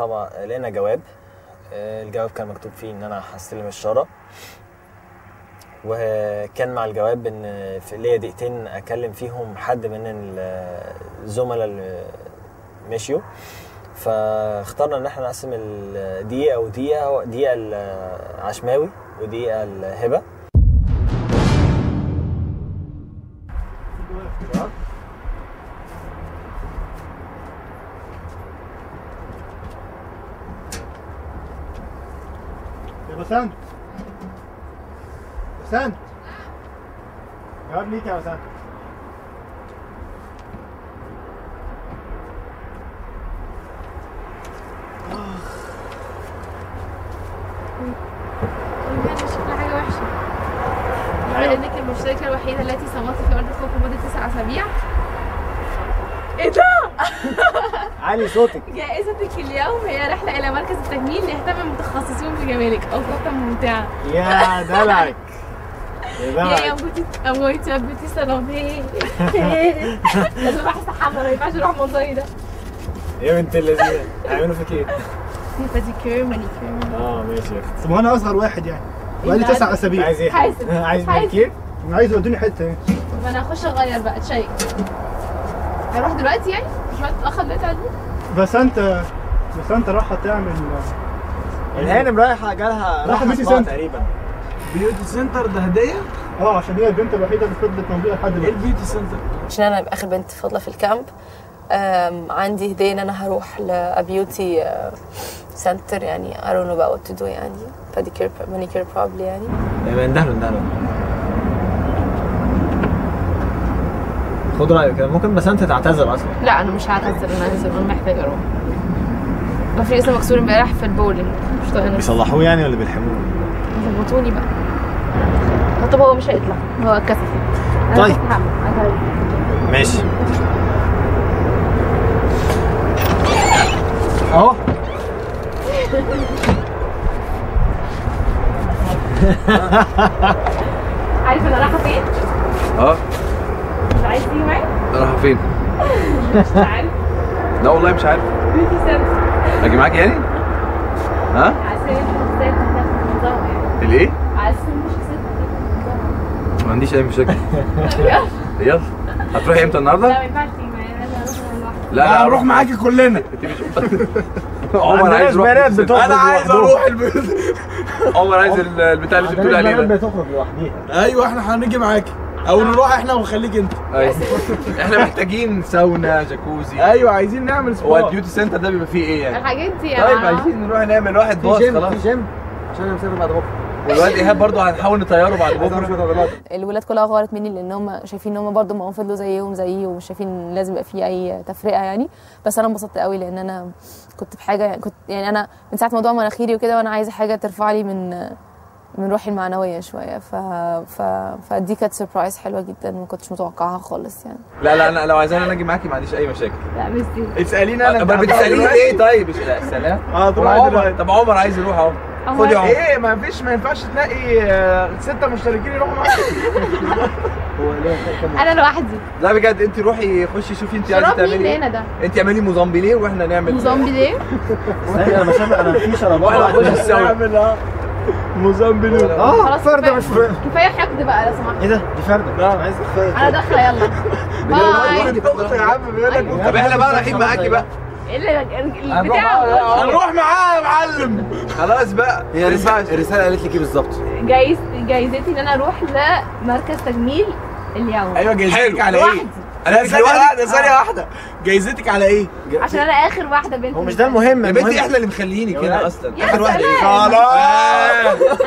طبعا لقينا جواب آه، الجواب كان مكتوب فيه ان انا هستلم الشاره وكان مع الجواب ان في ليا دقيقتين اكلم فيهم حد من ال- الزملاء اللي مشيوا فاخترنا ان احنا نقسم الدقيقه ودقيقه دقيقه العشماوي ودقيقه الهبه يا بسنت بسنت جواب ليك يا بسنت بجد شكلها حاجة وحشة بما انك المشتركة الوحيدة التي صمتت في أرض الخوف لمدة تسع أسابيع ايه ده؟ علي صوتك جائزتك اليوم هي رحلة إلى مركز التجميل ليهتم المتخصصين في جمالك أوقات ممتعة يا دلعك يا يا دلعك يا بوتي أموي تثبتي صالون لازم أروح استحمى ما ينفعش أروح منظري ده يا بنت اللذينه هيعملوا فيك ايه؟ في باديكير مانيكير اه ماشي يا اختي طب انا اصغر واحد يعني بقالي إيه تسع ده؟ اسابيع عايز ايه؟ حاسب عايز حاسب. مانيكير؟ انا عايز يودوني حته يعني طب أنا هخش أغير بقى تشيك هروح دلوقتي يعني؟ مش وقت اتأخر دلوقتي على البيت؟ بس انت بس انت رايحه تعمل الهانم رايحه جالها رايحة بيوتي أسبوع سنتر. تقريبا بيوتي سنتر ده هديه اه عشان هي البنت الوحيده اللي فضلت موجوده لحد ايه دلوقتي البيوتي سنتر عشان انا اخر بنت فاضله في الكامب أم، عندي هديه ان انا هروح لابيوتي سنتر يعني I don't know about what to do يعني pedicure manicure probably يعني يبقى اندهله اندهله خد رايك ممكن بس انت تعتذر اصلا لا انا مش هعتذر انا هنزل انا محتاجه اروح ضفري لسه مكسور امبارح في البولينج مش طايقه نفسي بيصلحوه يعني ولا بيلحموه؟ ظبطوني بقى طب هو مش هيطلع هو اتكسف أنا طيب. هستحمل. أنا- ماشي اهو عارف انا رايحه فين؟ اه مش عايز تيجي معايا؟ رايحه فين؟ مش عارف لا والله مش عارف بيوتي سنتر اجي معاك يعني؟ ها؟ عايز مش ازاي تنظم يعني الايه؟ عايز مش ازاي تنظم ما عنديش اي مشاكل يلا يلا هتروحي امتى لا النهارده؟ ما ينفعش تيجي معايا لازم اروح انا لوحدي لا لا هنروح معاكي كلنا عمر عايز يروح بنات البيوت بتخرج انا عايز لوحدهم. اروح البيوت عمر عايز ال- البتاع اللي انت بتقول عليه البنات ده بتخرج لوحديها ايوه احنا هنيجي معاكي او نروح احنا ونخليك انت أيوة. احنا محتاجين ساونا جاكوزي ايوه عايزين نعمل هو سبا البيوتي سنتر ده بيبقى فيه ايه يعني؟ الحاجات دي طيب أنا- عايزين نروح نعمل واحد في باص جيم خلاص في جيم عشان انا مسافر بعد بكره والواد ايهاب برضه هنحاول نطيره بعد بكره الولاد كلها غارت مني لان هم شايفين ان هم برضه ما هم فضلوا زيهم زيي ومش شايفين ان لازم يبقى في اي تفرقه يعني بس انا انبسطت قوي لان انا كنت بحاجه يعني كنت يعني انا من ساعه موضوع مناخيري وكده وانا عايزه حاجه ترفع لي من من روحي المعنويه شويه ف... ف... فدي كانت سربرايز حلوه جدا ما كنتش متوقعها خالص يعني لا لا انا لو عايزاني انا اجي معاكي ما عنديش اي مشاكل لا ميرسي اساليني انا طب بتساليني ليه طيب مش لا سلام اه طب طبعا عمر دلوقتي. طب عمر عايز يروح اهو خد يا عمر ايه ما فيش ما ينفعش تلاقي آه، ستة مشتركين يروحوا معاك انا لوحدي لا بجد انت روحي خشي شوفي انت عايزه شراب مين تعملي اللي ايه هنا ده؟ انت اعملي موزامبيليه واحنا نعمل موزامبي ليه؟ انا مش انا في شراب واحنا نخش السوا نعمل اه موزامبيق اه خلاص فرده كفاية. مش فرده كفايه حقد بقى لو سمحت ايه ده دي فرده لا. عايز كفايه انا داخله يلا باي اخت يا عم بيقول لك طب احنا بقى رايحين معاكي بقى ايه اللي هنروح البتاع بقى. هنروح معاه يا معلم خلاص بقى هي الرساله الرساله قالت لك ايه بالظبط؟ جايز جايزتي ان انا اروح لمركز تجميل اليوم ايوه جايزتك على ايه؟ لوحدي انا ثانية ثانيه واحدة واحده ثانية واحدة جايزتك على ايه؟ عشان انا اخر واحده بنت هو مش ده المهم يا بنتي المهم احنا اللي مخليني كده اصلا يا اخر واحده ايه سلام. خلاص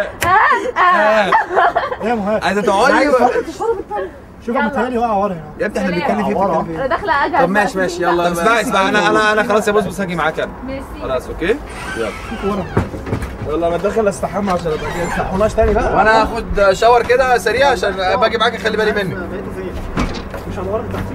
يا مهاب عايزه تقعدي عايز و- شوف انا متهيألي واقع ورا هنا يا ابني احنا سلام. بنتكلم فيه عبارة. بنتكلم فيه انا داخله اجهز طب ماشي ماشي يلا طب اسمعي اسمعي انا انا انا خلاص يا بص بص هاجي معاك انا ميرسي خلاص اوكي يلا انا داخل استحمى عشان ابقى جاي استحموناش تاني بقى وانا هاخد شاور كده سريع عشان باجي معاك اخلي بالي منك بقيته فين؟ مش على ورا تحت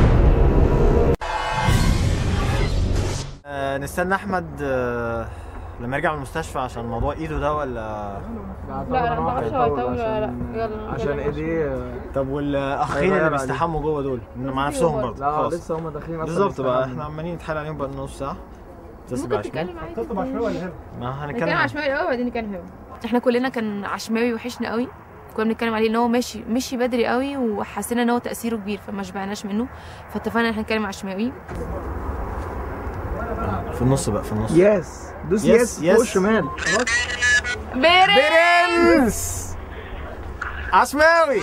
آه، نستنى احمد آه، لما يرجع من المستشفى عشان موضوع ايده ده ولا لا لا ما اعرفش هو هيطول ولا لا يلا عشان يلا. ايديه طب والاخين هيغير اللي عليه. بيستحموا جوه دول مع نفسهم برضه لا خلاص لسه هم داخلين اصلا بالظبط بقى يستحموا. احنا عمالين نتحايل عليهم بقى نص ساعه تسيب ممكن عشوائي تتكلم عادي تطلب عشوائي ولا هنا؟ ما نتكلم هنتكلم عشوائي الاول وبعدين نتكلم هنا احنا كلنا كان عشماوي وحشنا قوي كنا بنتكلم عليه ان هو ماشي مشي بدري قوي وحسينا ان هو تاثيره كبير فما شبعناش منه فاتفقنا ان احنا نتكلم عشماوي في النص بقى في النص يس دوس يس، يس يس. فوق الشمال برنس عشماوي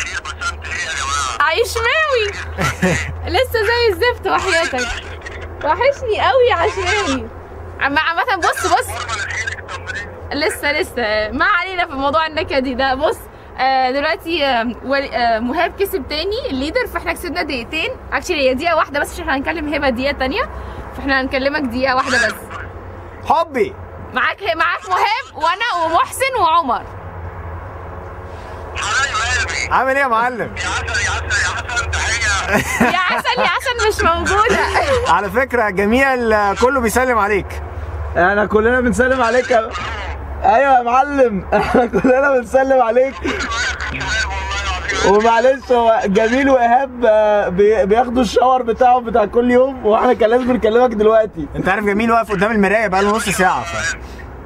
عشماوي لسه زي الزفت وحياتك وحشني قوي يا عشماوي عم عامة بص بص لسه لسه ما علينا في موضوع النكدي ده بص آه دلوقتي آه ول- آه مهاب كسب تاني الليدر فاحنا كسبنا دقيقتين اكشلي هي دقيقة واحدة بس عشان احنا هنكلم هبة دقيقة تانية فاحنا هنكلمك دقيقة واحدة بس حبي معاك معاك مهاب وانا ومحسن وعمر عامل ايه يا معلم يا عسل يا عسل مش موجودة على فكره جميع ال- كله بيسلم عليك احنا كلنا بنسلم عليك يا- ايوه يا معلم احنا كلنا بنسلم عليك ومعلش هو جميل وايهاب آه، بي- بياخدوا الشاور بتاعهم بتاع كل يوم واحنا كان لازم نكلمك دلوقتي انت عارف جميل واقف قدام المرايه بقى له نص ساعه ف...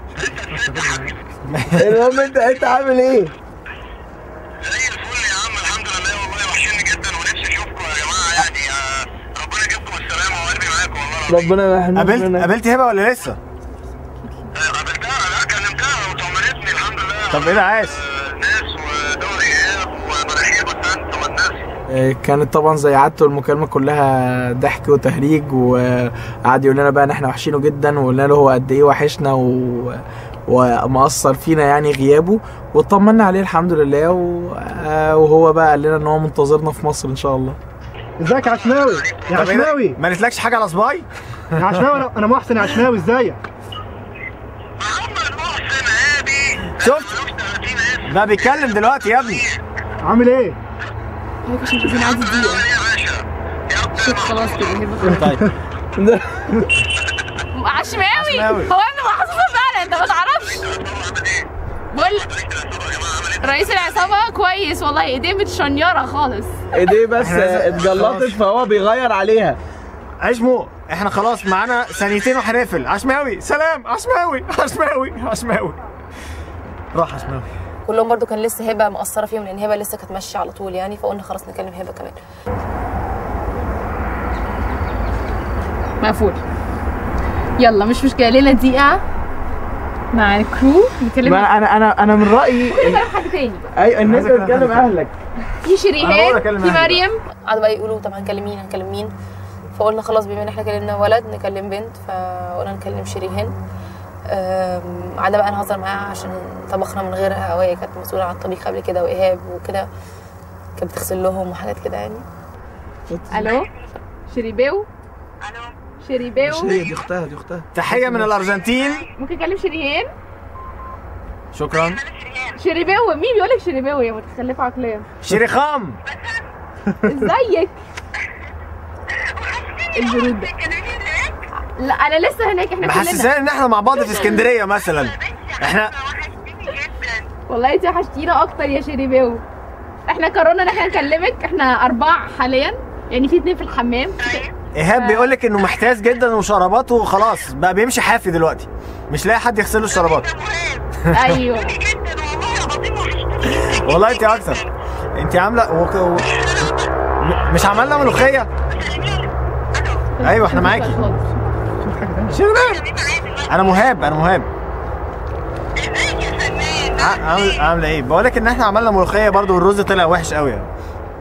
المهم انت انت عامل ايه؟ زي الفل يا عم الحمد لله والله وحشني جدا ونفسي اشوفكم يا جماعه يعني آه، ربنا يجيبكم السلامه وقلبي معاكم والله العظيم. ربنا يحميك قابلت منك. قابلت هبه ولا لسه؟ آه، قابلتها لا كلمتها وطمنتني الحمد لله طب ايه ده عاش؟ آه، ناس ودوري اياب ومناخير بسنت والناس كانت طبعا زي عادته المكالمه كلها ضحك وتهريج وقعد يقول لنا بقى ان احنا وحشينه جدا وقلنا له هو قد ايه وحشنا و... ومأثر فينا يعني غيابه واطمنا عليه الحمد لله و... آه، وهو بقى قال لنا ان هو منتظرنا في مصر ان شاء الله ازيك يا عشماوي يا طب ايه ده؟ عشماوي ما قالتلكش حاجه على صباعي؟ يا عشماوي أنا- انا محسن يا عشماوي ازيك محمد محسن هادي شفت؟ ملوش 30 اسم ده بيتكلم دلوقتي يا ابني عامل ايه هيك عشان عايزين نعدي دقيقة عامل ايه يا باشا يا رب شوف خلاص كده هبة طيب عشماوي عشماوي. هو ابن محظوظ فعلا انت ما تعرفش بقول رئيس العصابة كويس والله ايديه متشنيرة خالص ايديه بس إحنا لازم- اتجلطت خلاص. فهو بيغير عليها عشمو احنا خلاص معانا ثانيتين وهنقفل عشماوي سلام عشماوي عشماوي عشماوي روح عشماوي كلهم برضو كان لسه هبه مقصره فيهم لان هبه لسه كانت ماشيه على طول يعني فقلنا خلاص نكلم هبه كمان مقفول يلا مش مشكلة ليلة دقيقة مع الكرو نتكلم ما انا انا انا من رايي كل ده حاجة تاني اي ان انت تتكلم اهلك في أنا بقول شريهان أكلم في أهلي. مريم قعدوا بقى يقولوا طب هنكلم مين هنكلم مين فقلنا خلاص بما ان احنا كلمنا ولد نكلم بنت فقلنا نكلم شريهان أم، قعدنا بقى نهزر معاها عشان طبخنا من غيرها وهي كانت مسؤوله عن الطبيخ قبل كده وايهاب وكده كانت بتغسل لهم وحاجات كده يعني الو شريباو شريباو مش هي دي اختها دي اختها تحيه من الارجنتين ممكن اكلم شريهان شكرا شريباو مين بيقول لك شريباو يا متخلفه عقليا شريخام ازيك البرود ده لا انا لسه هناك احنا كلنا محسساني ان احنا مع بعض في اسكندريه مثلا احنا والله انت وحشتينا اكتر يا شريباو احنا قررنا ان احنا نكلمك احنا اربعه حاليا يعني في اتنين في الحمام ايهاب بيقول لك انه محتاس جدا وشراباته خلاص بقى بيمشي حافي دلوقتي مش لاقي حد يغسل له الشرابات ايوه جدا والله العظيم وحشتني والله انت اكتر انت عامله وك... و... م- مش عملنا ملوخيه ايوه احنا معاكي شربان انا مهاب انا مهاب ع- عامل عامله ايه بقول لك ان احنا عملنا ملوخيه برضو والرز طلع وحش قوي يعني.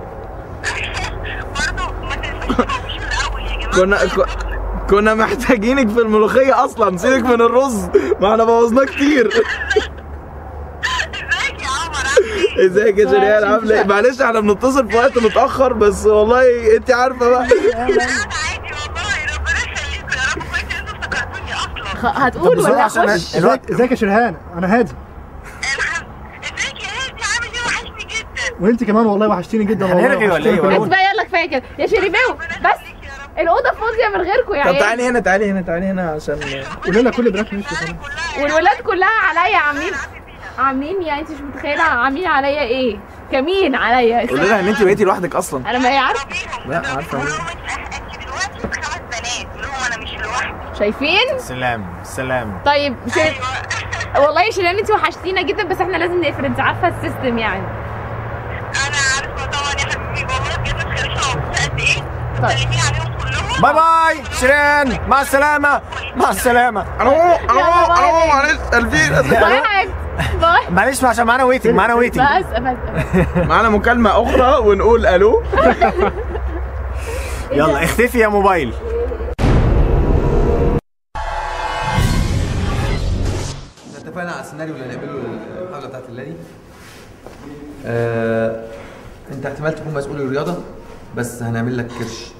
برضه ما تنسوش من الاول يا جماعه كنا ك- كنا محتاجينك في الملوخيه اصلا سيبك من الرز ما احنا بوظناه كتير ازيك يا عمر عامل ايه؟ ازيك يا شريان عامله ايه معلش احنا بنتصل في وقت متاخر بس والله انت عارفه بقى لا عادي والله ربنا يخليكم يا رب كويس ان انتوا افتكرتوني اصلا هتقول بسرعة ولا عشان اخش الوقت ازيك ازيك يا شرهان انا هادي الحمد ازيك يا هادي عامل ايه وحشني جدا وانت كمان والله وحشتيني جدا والله هنرغي ولا ايه؟ وحشتيني بس كلنا. بقى يلا كفايه كده يا شريباو بس الاوضه فاضيه من غيركم يا طب عيال تعالي هنا تعالي هنا تعالي هنا عشان قولي لنا كل بنات ماشي خلاص كلها والولاد كلها عليا عاملين عاملين يعني انت مش متخيله عاملين عليا ايه كمين عليا قول لها ان انت بقيتي لوحدك اصلا انا ما هي عارفه لا عارفه قول لهم انت دلوقتي خمس بنات قول لهم انا مش لوحدي شايفين سلام سلام طيب شيرين والله شيرين انت وحشتينا جدا بس احنا لازم نقفل انت عارفه السيستم يعني انا عارفه طبعا يا حبيبي والله بجد ما تخليش انا مبسوطه قد ايه طيب. سلمي عليهم كلهم باي باي شيرين مع السلامة مع السلامة الو يلا باي. الو معلش الفين باي حاج باي معلش عشان معانا ويتنج معانا ويتنج بس بس معانا مكالمه اخرى ونقول الو يلا اختفي يا موبايل احنا اتفقنا على السيناريو اللي هنعمله الحلقه بتاعت الليالي آه، انت احتمال تكون مسؤول الرياضه بس هنعمل لك كرش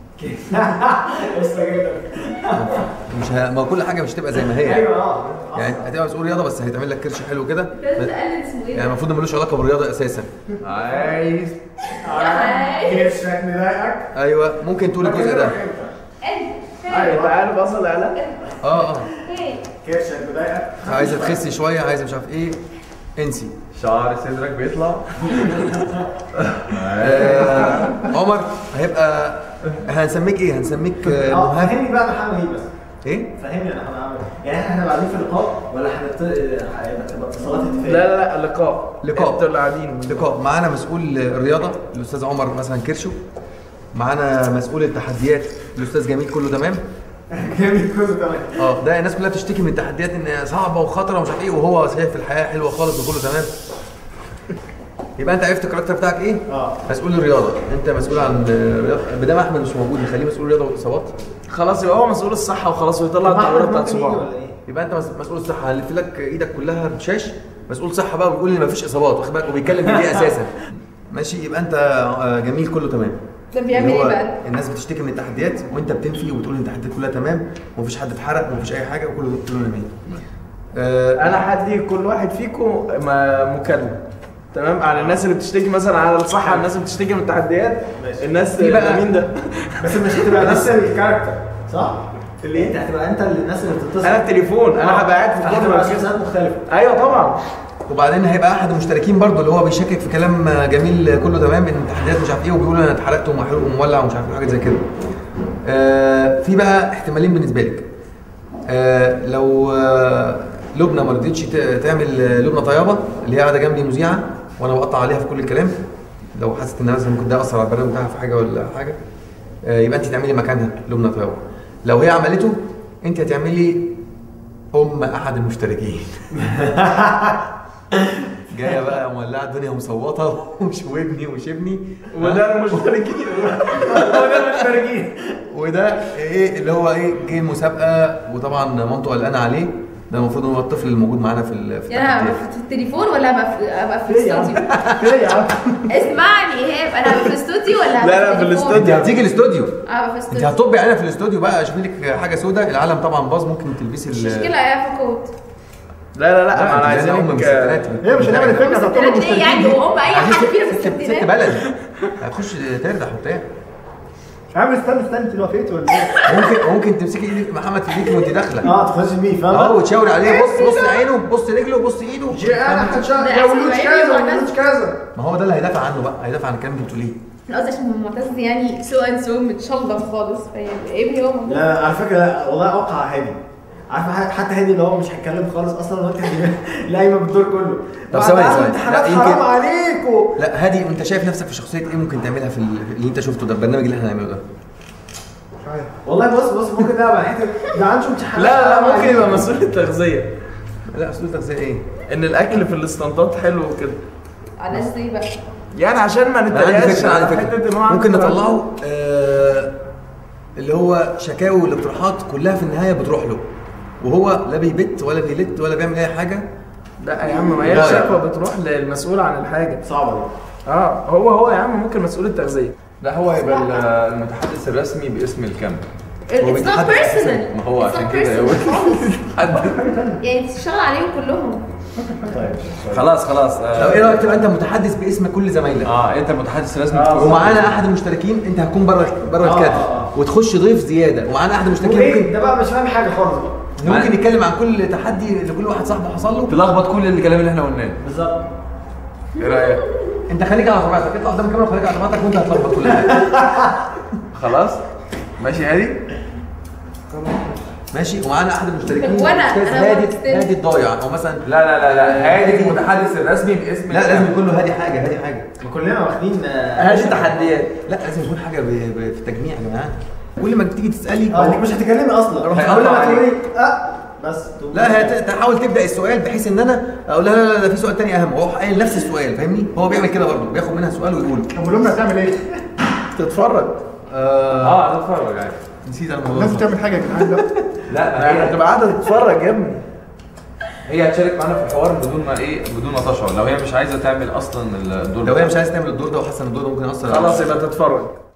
مش ه... ما كل حاجه مش هتبقى زي ما هي يعني هتبقى مسؤول رياضه بس هيتعمل لك كرش حلو كده يعني المفروض ملوش علاقه بالرياضه اساسا عايز كرشك مضايقك ايوه ممكن تقول الجزء ده ايوه تعالوا بصل اعلان اه اه كرشك مضايقك عايزه تخسي شويه عايزه مش عارف ايه انسي شعر صدرك بيطلع آه عمر هيبقى هنسميك ايه هنسميك آه، اه مهاب فهمني بقى انا هعمل ايه بس ايه فهمني انا هعمل ايه يعني احنا بعدين في اللقاء ولا هنبت- هيبقى اتصالات اتفاقيه لا لا لا لقاء لقاء. انتوا اللي قاعدين لقاء معانا مسؤول الرياضه الاستاذ عمر مثلا كرشو معانا مسؤول التحديات الاستاذ جميل كله تمام جميل كله تمام اه ده الناس كلها بتشتكي من التحديات ان هي صعبه وخطره ومش عارف ايه وهو شايف الحياه حلوه خالص وكله تمام يبقى انت عرفت الكاركتر بتاعك ايه؟ اه مسؤول الرياضه انت مسؤول عن الرياضه بدل احمد مش موجود نخليه مسؤول الرياضه والاصابات خلاص يبقى هو مسؤول الصحه وخلاص ويطلع التعبيرات بتاعت صباعه يبقى انت مس- مسؤول الصحه هنلف لك ايدك كلها بشاش مسؤول صحه بقى وبيقول ان مفيش اصابات واخد بالك وبيتكلم بدي اساسا ماشي يبقى انت آه، جميل كله تمام ده بيعمل اللي ايه هو بقى؟ الناس بتشتكي من التحديات وانت بتنفي وبتقول ان التحديات كلها تمام ومفيش حد اتحرق ومفيش اي حاجه وكله كله جميل آه انا هدي كل واحد فيكم م- مكالمه تمام على الناس اللي بتشتكي مثلا على الصحه الناس اللي بتشتكي من التحديات الناس في بقى- ده مين ده بس مش هتبقى نفس الكاركتر صح؟ اللي انت هتبقى انت اللي الناس اللي بتتصل انا التليفون انا هبقى قاعد في هتبقى الكورنر شخصيات مختلفه ايوه طبعا وبعدين هيبقى احد المشتركين برضو اللي هو بيشكك في كلام جميل كله تمام ان التحديات مش عارف ايه وبيقول انا اتحرقت ومحروق ومولع ومش عارف ايه حاجات زي كده. آه في بقى احتمالين بالنسبه لك. آه لو آه لبنى ما رضيتش ت- تعمل آه، لبنى طيابه اللي هي قاعده جنبي مذيعه وانا بقطع عليها في كل الكلام لو حست ان مثلا ممكن ده اثر على البرنامج بتاعها في حاجه ولا حاجه آه يبقى انت تعملي مكانها لبنى طيابه. لو هي عملته انت هتعملي ام احد المشتركين. جايه بقى مولعه الدنيا ومصوته ومش وابني ومش ابني وده المشتركين وده مشتركين وده ايه اللي هو ايه جه مسابقه وطبعا مامته قلقانه عليه ده المفروض ان هو الطفل اللي موجود معانا في ال- في يعني انا التحديات هبقى في التليفون ولا هبقى في ابقى في ليه يا عم؟ الاستوديو؟ ليه يا عم؟ اسمعني ايهاب انا هبقى في الاستوديو ولا هبقى لا، لا، في التليفون؟ الاستوديو. انت هتيجي الاستوديو هبقى في انت الاستوديو هتطبي علينا في الاستوديو بقى اشوف لك حاجه سوداء العالم طبعا باظ ممكن تلبسي مش ال مشكله يا فكوت لا لا لا لا، انا انت عايزينك زي أم ستات. هي مش هنعمل الفكره بتاعت كل ستات ايه يعني المشتركين وهم اي عايزين حد فينا في ست- ست الستينات بلد هتخش تردح وبتاع يا عم استنى استنى انت وافقتي ولا ايه؟ ممكن ممكن تمسكي ايدك محمد في ايدك وانت داخله اه تخش بيه اه فاهم؟ وتشاوري عليه بص بص عينه بص رجله بص ايده انا فاهم؟ هتشا- ده يا أحسن ولوش ما كذا يبقى يا ولوش كذا ما هو ده اللي هيدافع عنه بقى هيدافع عن الكلام اللي انتوا ليه انا قصدي عشان معتز يعني سو اند سو متشلضم خالص فيعني ابني هو موجود لا على فكره لا والله اوقع هادي عارفه ح- حتى هادي اللي هو مش هيتكلم خالص اصلا وانت لا قايمه بالدور كله طب ثواني، بعد ثواني. امتحانات لا، يمكن- حرام عليكم لا هادي انت شايف نفسك في شخصيه ايه ممكن تعملها في ال- اللي انت شفته ده البرنامج اللي احنا هنعمله ده والله بص بص ممكن ده بقى حته ده عنده امتحانات لا لا حرام ممكن عليكم. يبقى مسؤول التغذيه لا اسلوب تغذيه ايه ان الاكل في الاستندات حلو وكده على ازاي بقى يعني عشان ما انا عندي نتريقش فكره على عندي حته ان فكره هو ممكن عنده- نطلعه آه اللي هو شكاوي والاقتراحات كلها في النهايه بتروح له وهو لا بيبت ولا بيلت ولا بيعمل اي حاجه لا يا عم ما هي لا. الشكوى بتروح للمسؤول عن الحاجه صعبه دي اه هو هو يا عم ممكن مسؤول التغذيه لا هو هيبقى ال- المتحدث الرسمي باسم الكامب It's not بيتحدث personal ما هو It's عشان not كده personal هو- خالص. يعني تشتغل عليهم كلهم خلاص خلاص طب آه, ايه رايك تبقى انت متحدث باسم كل زمايلك اه انت المتحدث الرسمي آه. ومعانا احد المشتركين انت هتكون بره بره آه، الكادر آه، آه. وتخش ضيف زياده ومعانا احد المشتركين وايه ممكن ده بقى مش فاهم حاجه خالص بقى إن ممكن نتكلم عن كل تحدي اللي كل واحد صاحبه حصل له تلخبط كل الكلام اللي احنا قلناه بالظبط ايه رايك انت خليك على طبيعتك اطلع قدام الكاميرا وخليك على طبيعتك وانت هتلخبط كل حاجه خلاص ماشي هادي ماشي ومعانا احد المشتركين طب وأنا؟ أستاذ أنا هادي مستني. هادي الضايع او مثلا لا لا لا لا هادي المتحدث الرسمي باسم لا لازم يكون له هادي حاجه هادي حاجه ما كلنا واخدين آه، هذه تحديات لا لازم يكون حاجه ب... ب... في التجميع يا جماعه كل ما تيجي تسالي اه انك مش هتكلمي اصلا أروح اول أقطع ما عليك. تقولي اه بس تقوم- لا هت- تحاول تبدا السؤال بحيث ان انا اقول لها لا لا لا ده في سؤال تاني اهم وهو قايل نفس السؤال فاهمني هو بيعمل كده برضه بياخد منها سؤال ويقوله طب ولمنا هتعمل ايه؟ تتفرج آه اه هتتفرج عادي نسيت انا الموضوع لازم ده. تعمل حاجه يا جدعان لا لا ما يعني هي هتبقى قاعده تتفرج يا ابني هي هتشارك معانا في الحوار بدون ما ايه بدون ما تشعر لو هي مش عايزه تعمل اصلا الدور لو ده. هي مش عايزه تعمل الدور ده وحاسه ان الدور ده ممكن ياثر على- خلاص يبقى تتفرج